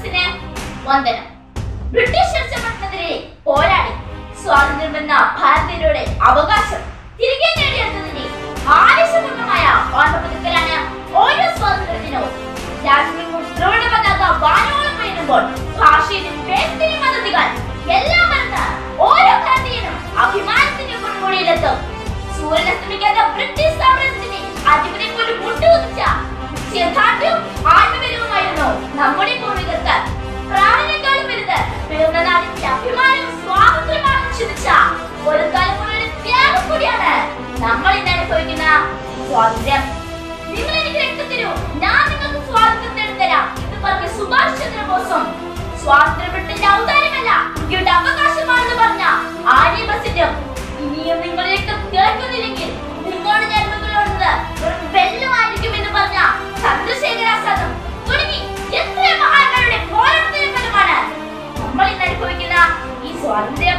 കോൺഗ്രസിന് വന്ദനം ബ്രിട്ടീഷ് ചമട്ടത്തിനെതിരെ പോരാടി സ്വാതന്ത്ര്യമെന്ന ഭാരതീയരുടെ അവകാശം തിരികെ നേടിയെടുത്തതിന്റെ ആവേശപൂർണമായ ഓർമ്മപുതുക്കലാണ് ഓരോ സ്വാതന്ത്ര്യദിനവും രാജ്യമെങ്ങും ത്രിവർണ്ണ പതാക വാനോളം പെയ്യുമ്പോൾ ഭാഷയിലും പേരിന്റെയും പദ്ധതികൾ എല്ലാം മറന്ന് ഓരോ ഭാരതീയനും അഭിമാനത്തിന്റെ മുൻകൂടിയിലെത്തും സൂര്യനസ്തമിക്കാത്ത ബ്രിട്ടീഷ് സാമ്രാജ്യത്തിന്റെ അധിപതി പോലും മുട്ടുകുതിച്ച യഥാർത്ഥവും ആത്മബലവുമായിരുന്നു നമ്മുടെ പൂർവികർക്ക് പ്രാണനേക്കാളും വലുത് പിറന്ന നാടിന്റെ അഭിമാനവും സ്വാതന്ത്ര്യമാണെന്ന് ചിന്തിച്ച ഒരു തലമുറയുടെ ത്യാഗം കൂടിയാണ് നമ്മൾ ഇന്ന് അനുഭവിക്കുന്ന സ്വാതന്ത്ര്യം നിങ്ങൾ എനിക്ക് രക്തം തരൂ ഞാൻ നിങ്ങൾക്ക് സ്വാതന്ത്ര്യം നേടിത്തരാം എന്ന് പറഞ്ഞ സുഭാഷ് ചന്ദ്രബോസും സ്വാതന്ത്ര്യം ബ്രിട്ടന്റെ ഔദാര്യമല്ല ഇന്ത്യയുടെ അവകാശമാണെന്ന് പറഞ്ഞ ആര്യ ബസിറ്റും ഇനിയും നിങ്ങൾ രക്തം തിളക്കുന്നില്ലെങ്കിൽ നിങ്ങളുടെ ജന്മങ്ങളോടത് വെറും വെള്ളമായിരിക്കും എന്ന് പറഞ്ഞ ചന്ദ്രശേഖര ആസാദും തുടങ്ങി എത്ര മഹാന്മാരുടെ പോരാട്ടത്തിന്റെ ഫലമാണ് നമ്മൾ ഇന്ന് അനുഭവിക്കുന്ന ഈ സ്വാതന്ത്ര്യം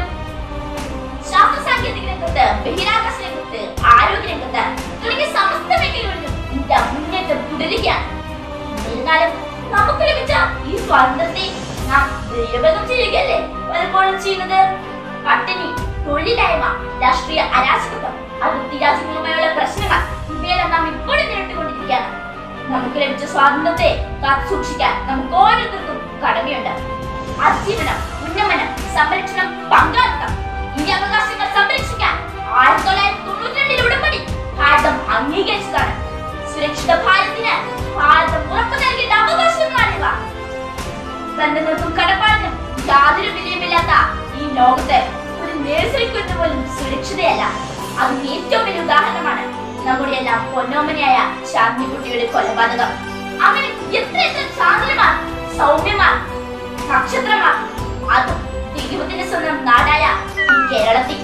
ശാസ്ത്ര സാങ്കേതിക രംഗത്ത് ബഹിരാകാശ രംഗത്ത് ആരോഗ്യ രംഗത്ത് തുടങ്ങിയ സമസ്ത മേഖലകളിലും ഇന്ത്യ മുന്നേറ്റം തുടരുകയാണ് എന്നിരുന്നാലും നമുക്ക് ലഭിച്ച ഈ സ്വാതന്ത്ര്യത്തെ നാം ദുരുപയോഗം ചെയ്യുകയല്ലേ പലപ്പോഴും ചെയ്യുന്നത് പട്ടിണി തൊഴിലില്ലായ്മ രാഷ്ട്രീയ അരാജകത്വം അതിർത്തി രാജ്യങ്ങളുമായുള്ള പ്രശ്നങ്ങൾ ഇവയെല്ലാം നാം ഇപ്പോഴും നേരിട്ടുകൊണ്ടിരിക്കുകയാണ് നമുക്ക് ലഭിച്ച സ്വാതന്ത്ര്യത്തെ കാത്തു സൂക്ഷിക്കാൻ നമുക്ക് ഓരോരുത്തർക്കും കടമയുണ്ട് അതിജീവനം ഉന്നമനം സംരക്ഷണം പങ്കാളിത്തം ഈ അവകാശങ്ങൾ സംരക്ഷിക്കാൻ ആയിരത്തി തൊള്ളായിരത്തി തൊണ്ണൂറ്റി രണ്ടിൽ ഉടമ്പടി ഭാരതം അംഗീകരിച്ചതാണ് സുരക്ഷിത ഭാരതത്തിന് ഭാരതം ഉറപ്പു നൽകേണ്ട അവകാശങ്ങളാണിവ ബന്ധങ്ങൾക്കും കടപ്പാടിനും യാതൊരു വിലയുമില്ലാത്ത ഈ ലോകത്ത് ഒരു നേഴ്സറി കുഞ്ഞു പോലും സുരക്ഷിതയല്ല അതിന് ഏറ്റവും വലിയ ഉദാഹരണമാണ് നമ്മുടെ എല്ലാം പൊന്നോമനയായ ശാന്തിക്കുട്ടിയുടെ കൊലപാതകം അങ്ങനെ എത്ര എത്ര ചാന്ദ്രമാർ സൗമ്യമാർ നക്ഷത്രമാർ അതും ദൈവത്തിന്റെ സ്വന്തം നാടായ ഈ കേരളത്തിൽ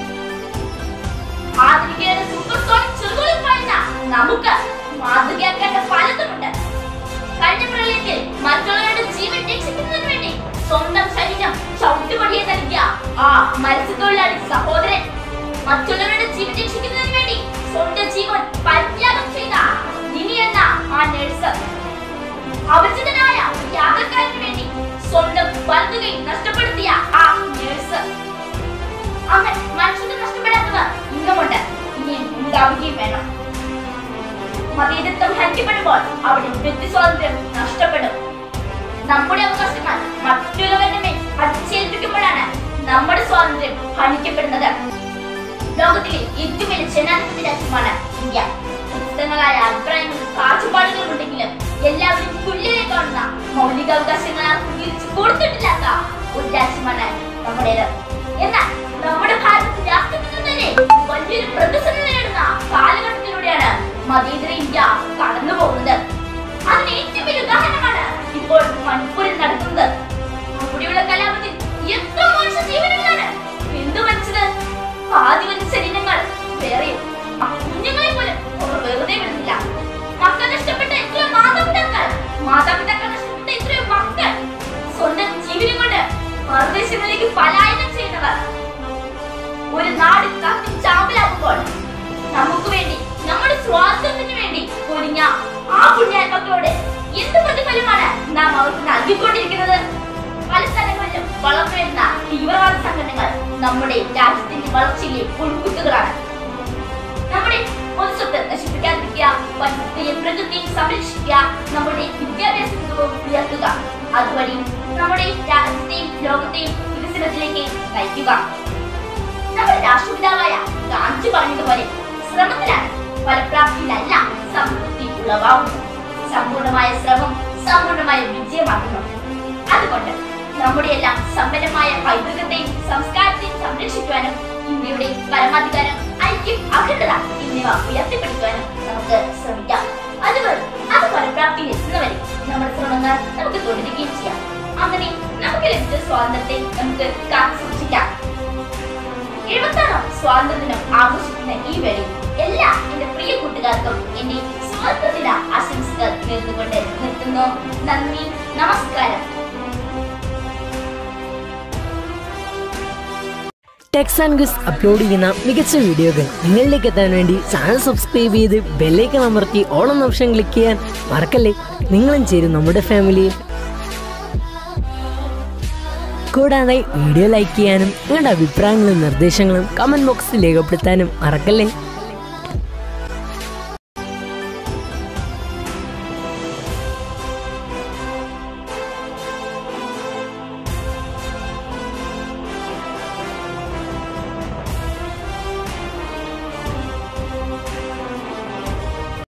ആധുനികയുടെ സൂപ്പർ സോണിക് ചെറുകളിൽ പറയുന്ന നമുക്ക് മാതൃകയാക്കേണ്ട പലതുമുണ്ട് കഴിഞ്ഞ പ്രളയത്തിൽ മറ്റുള്ളവരുടെ ജീവൻ രക്ഷിക്കുന്നതിന് വേണ്ടി സ്വന്തം ശരീരം ചവിട്ടുപടിയെ നൽകിയ ആ മത്സ്യത്തൊഴിലാളി സഹോദരൻ മറ്റുള്ളവരുടെ ജീവൻ രക്ഷിക്കുന്നതിന് വേണ്ടി സ്വന്തം ജീവൻ പരിത്യാഗം ചെയ്ത നിനി എന്ന ആ നഴ്സ് അപരിചിതനായ യാത്രക്കാരന് വേണ്ടി സ്വന്തം വലതുകൈ നഷ്ടപ്പെടുത്തിയ ആ നഴ്സ് അങ്ങനെ മനുഷ്യന് നഷ്ടപ്പെടാത്തവർ ഇന്നുമുണ്ട് ഇനിയും ഉണ്ടാവുകയും വേണം മതേതത്വം ഹനിക്കപ്പെടുമ്പോൾ അവിടെ വ്യക്തി സ്വാതന്ത്ര്യം നഷ്ടപ്പെടും നമ്മുടെ അവകാശങ്ങൾ മറ്റുള്ളവരുടെ മേൽ അടിച്ചേൽപ്പിക്കുമ്പോഴാണ് നമ്മുടെ സ്വാതന്ത്ര്യം ഹനിക്കപ്പെടുന്നത് ലോകത്തിലെ ഏറ്റവും വലിയ ജനാധിപത്യ രാജ്യമാണ് ഇന്ത്യ വ്യക്തങ്ങളായ അഭിപ്രായങ്ങളും കാഴ്ചപ്പാടുകളും ഉണ്ടെങ്കിലും എല്ലാവരും തുല്യരെ കാണുന്ന മൗലികാവകാശങ്ങൾ ആർക്കും തിരിച്ചു കൊടുത്തിട്ടില്ലാത്ത ഒരു രാജ്യമാണ് നമ്മുടേത് എന്നാൽ നമ്മുടെ ഭാരതത്തിന്റെ അസ്തിത്വത്തിൽ തന്നെ വലിയൊരു പ്രതിസന്ധി നേരിടുന്ന കാലഘട്ടത്തിലൂടെയാണ് മതേതര ഇന്ത്യ കടന്നു പോകുന്നത് അതിന് ഏറ്റവും വലിയ ഉദാഹരണമാണ് ഇപ്പോൾ മണിപ്പൂരിൽ നടക്കുന്നത് അവിടെയുള്ള കലാപത്തിൽ എത്ര മനുഷ്യ ജീവനുകളാണ് എന്തു മരിച്ചത് ആദിവന്റെ ശരീരങ്ങൾ വേറെയും ആ കുഞ്ഞുങ്ങളെ പോലും അവർ വെറുതെ വിടുന്നില്ല മക്കൾ നഷ്ടപ്പെട്ട എത്രയോ മാതാപിതാക്കൾ മാതാപിതാക്കൾ നഷ്ടപ്പെട്ട എത്രയോ മക്കൾ സ്വന്തം ജീവനും കൊണ്ട് മറുദേശങ്ങളിലേക്ക് പലായനം ചെയ്യുന്നവർ ഒരു നാട് കത്തി ചാമ്പലാകുമ്പോൾ നമുക്ക് വേണ്ടി നമ്മുടെ സ്വാതന്ത്ര്യത്തിന് വേണ്ടി ഒരുങ്ങ ആ പുണ്യാത്മക്കളോട് എന്ത് പ്രതിഫലമാണ് നാം അവർക്ക് നൽകിക്കൊണ്ടിരിക്കുന്നത് പല സ്ഥലങ്ങളിലും വളർന്നു വരുന്ന തീവ്രവാദ സംഘടനകൾ നമ്മുടെ രാജ്യത്തിന്റെ വളർച്ചയിലെ ഉൾക്കുത്തുകളാണ് നമ്മുടെ പൊതുസ്വത്ത് നശിപ്പിക്കാതിരിക്കുക പരിസ്ഥിതിയും പ്രകൃതിയും സംരക്ഷിക്കുക നമ്മുടെ വിദ്യാഭ്യാസ മികവും ഉയർത്തുക അതുവഴി നമ്മുടെ രാജ്യത്തെയും ലോകത്തെയും വികസനത്തിലേക്ക് നയിക്കുക നമ്മുടെ രാഷ്ട്രപിതാവായ ഗാന്ധി പറഞ്ഞതുപോലെ ശ്രമത്തിലാണ് ഫലപ്രാപ്തിയിലല്ല സംതൃപ്തി ഉളവാകുന്നത് സമ്പൂർണമായ ശ്രമം സമ്പൂർണമായ വിജയമാക്കുന്നു അതുകൊണ്ട് നമ്മുടെ എല്ലാം സമ്പന്നമായ പൈതൃകത്തെയും സംസ്കാരത്തെയും സംരക്ഷിക്കുവാനും ഇന്ത്യയുടെ പരമാധികാരം ഐക്യം അഖണ്ഡത എന്നിവ ഉയർത്തിപ്പിടിക്കുവാനും നമുക്ക് ശ്രമിക്കാം അതുവരെ അത് ഫലപ്രാപ്തിയിൽ എത്തുന്നവരെ നമ്മുടെ ശ്രമങ്ങൾ നമുക്ക് തുടരുകയും ചെയ്യാം അങ്ങനെ നമുക്ക് ലഭിച്ച സ്വാതന്ത്ര്യത്തെ നമുക്ക് കാത്തു സൂക്ഷിക്കാം എഴുപത്താറാം സ്വാതന്ത്ര്യദിനം ആഘോഷിക്കുന്ന ഈ വേളയിൽ എല്ലാ എന്റെ പ്രിയ കൂട്ടുകാർക്കും എന്റെ സ്വാതന്ത്ര്യദിന ആശംസകൾ നേർന്നുകൊണ്ട് നിർത്തുന്നു നന്ദി നമസ്കാരം ടെക്സ് ആൻഡ് ഗുസ് അപ്ലോഡ് ചെയ്യുന്ന മികച്ച വീഡിയോകൾ നിങ്ങളിലേക്ക് എത്താൻ വേണ്ടി ചാനൽ സബ്സ്ക്രൈബ് ചെയ്ത് ബെല്ലൈക്കൺ അമർത്തി ഓൾ എന്ന ഓപ്ഷൻ ക്ലിക്ക് ചെയ്യാൻ മറക്കല്ലേ നിങ്ങളും ചേരും നമ്മുടെ ഫാമിലിയിൽ കൂടാതെ വീഡിയോ ലൈക്ക് ചെയ്യാനും നിങ്ങളുടെ അഭിപ്രായങ്ങളും നിർദ്ദേശങ്ങളും കമന്റ് ബോക്സിൽ രേഖപ്പെടുത്താനും മറക്കല്ലേ